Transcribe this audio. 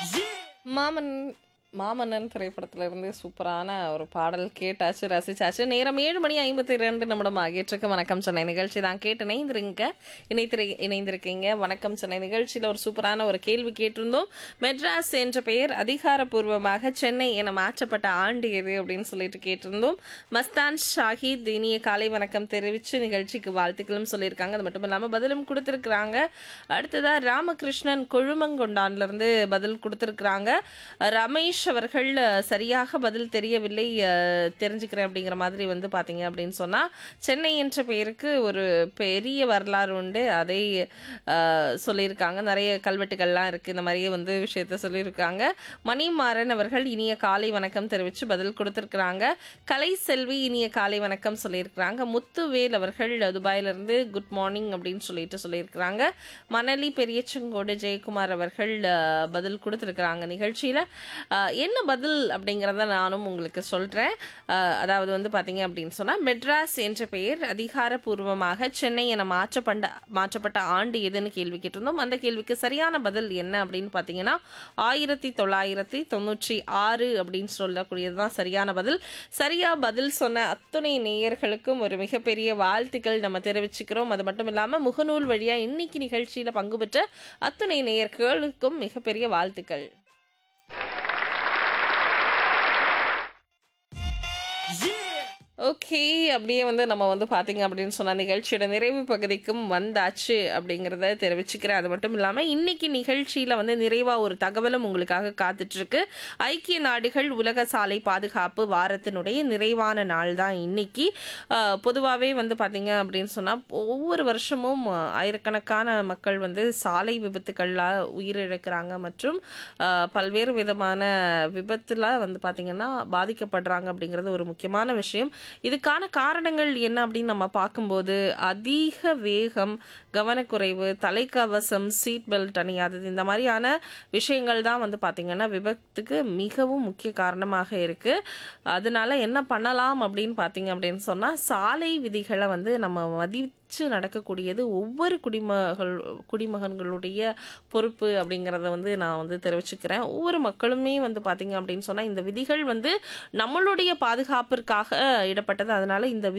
மாமன் மாமன்னன் திரைப்படத்துல இருந்து சூப்பரான ஒரு பாடல் கேட்டாச்சு ரசிச்சாச்சு நேரம் ஏழு மணி ஐம்பத்தி ரெண்டு நிமிடம் ஆகிட்டு வணக்கம் சென்னை நிகழ்ச்சி தான் கேட்டு இணைந்திருங்க இணைத்திரு இணைந்திருக்கீங்க வணக்கம் சென்னை நிகழ்ச்சியில் ஒரு சூப்பரான ஒரு கேள்வி கேட்டிருந்தோம் மெட்ராஸ் என்ற பெயர் அதிகாரப்பூர்வமாக சென்னை என மாற்றப்பட்ட ஆண்டு எது அப்படின்னு சொல்லிட்டு கேட்டிருந்தோம் மஸ்தான் ஷாஹித் இனிய காலை வணக்கம் தெரிவித்து நிகழ்ச்சிக்கு வாழ்த்துக்களும் சொல்லியிருக்காங்க அது மட்டும் இல்லாமல் பதிலும் கொடுத்துருக்குறாங்க அடுத்ததா ராமகிருஷ்ணன் கொழுமங்கொண்டான்ல இருந்து பதில் கொடுத்துருக்குறாங்க ரமேஷ் அவர்கள் அஹ், சரியாக பதில் தெரியவில்லை அஹ், தெரிஞ்சுக்கிறேன் அப்படிங்கிற மாதிரி வந்து பார்த்தீங்க அப்படின்னு சொன்னால் சென்னை என்ற பெயருக்கு ஒரு பெரிய வரலாறு உண்டு அதை அஹ், சொல்லியிருக்காங்க நிறைய கல்வெட்டுகள்லாம் இருக்குது இந்த மாதிரியே வந்து விஷயத்த சொல்லியிருக்காங்க மணிமாறன் அவர்கள் இனிய காலை வணக்கம் தெரிவித்து பதில் கொடுத்துருக்குறாங்க கலை செல்வி இனிய காலை வணக்கம் சொல்லியிருக்கிறாங்க முத்துவேல் அவர்கள் துபாயிலிருந்து குட் மார்னிங் அப்படின்னு சொல்லிட்டு சொல்லியிருக்கிறாங்க மணலி பெரியச்சங்கோடு ஜெயக்குமார் அவர்கள் அஹ், பதில் கொடுத்துருக்குறாங்க நிகழ்ச்சியில் என்ன பதில் அப்படிங்கிறத நானும் உங்களுக்கு சொல்கிறேன் அதாவது வந்து பார்த்தீங்க அப்படின்னு சொன்னால் மெட்ராஸ் என்ற பெயர் அதிகாரப்பூர்வமாக சென்னை என மாற்றப்பட்ட மாற்றப்பட்ட ஆண்டு எதுன்னு கேள்வி கேட்டிருந்தோம் அந்த கேள்விக்கு சரியான பதில் என்ன அப்படின்னு பார்த்தீங்கன்னா ஆயிரத்தி தொள்ளாயிரத்தி தொண்ணூற்றி ஆறு அப்படின்னு சொல்லக்கூடியது தான் சரியான பதில் சரியா பதில் சொன்ன அத்துணை நேயர்களுக்கும் ஒரு மிகப்பெரிய வாழ்த்துக்கள் நம்ம தெரிவிச்சுக்கிறோம் அது மட்டும் இல்லாமல் முகநூல் வழியாக இன்னைக்கு நிகழ்ச்சியில் பங்கு பெற்ற அத்துணை நேயர்களுக்கும் மிகப்பெரிய வாழ்த்துக்கள் ஓகே அப்படியே வந்து நம்ம வந்து பார்த்தீங்க அப்படின்னு சொன்ன நிகழ்ச்சியோட நிறைவு பகுதிக்கும் வந்தாச்சு அப்படிங்கிறத தெரிவிச்சுக்கிறேன் அது மட்டும் இல்லாமல் இன்னைக்கு நிகழ்ச்சியில் வந்து நிறைவாக ஒரு தகவலும் உங்களுக்காக காத்துட்ருக்கு ஐக்கிய நாடுகள் உலக சாலை பாதுகாப்பு வாரத்தினுடைய நிறைவான நாள் தான் இன்னைக்கு பொதுவாகவே வந்து பார்த்தீங்க அப்படின்னு சொன்னால் ஒவ்வொரு வருஷமும் ஆயிரக்கணக்கான மக்கள் வந்து சாலை விபத்துக்கள்ல உயிரிழக்கிறாங்க மற்றும் அஹ், பல்வேறு விதமான விபத்துல வந்து பார்த்தீங்கன்னா பாதிக்கப்படுறாங்க அப்படிங்கிறது ஒரு முக்கியமான விஷயம் இதுக்கான காரணங்கள் என்ன அப்படின்னு நம்ம பார்க்கும்போது அதிக வேகம் கவனக்குறைவு தலைக்கவசம் சீட் பெல்ட் அணியாதது இந்த மாதிரியான விஷயங்கள் தான் வந்து பார்த்தீங்கன்னா விபத்துக்கு மிகவும் முக்கிய காரணமாக இருக்கு அதனால என்ன பண்ணலாம் அப்படின்னு பார்த்தீங்க அப்படின்னு சொன்னால் சாலை விதிகளை வந்து நம்ம மதித்து நடக்கக்கூடியது ஒவ்வொரு குடிமகள் குடிமகன்களுடைய பொறுப்பு அப்படிங்கிறத வந்து நான் வந்து தெரிவிச்சுக்கிறேன் ஒவ்வொரு மக்களுமே வந்து பார்த்தீங்க அப்படின்னு சொன்னால் இந்த விதிகள் வந்து நம்மளுடைய பாதுகாப்பிற்காக இடப்பட்டது அதனால இந்த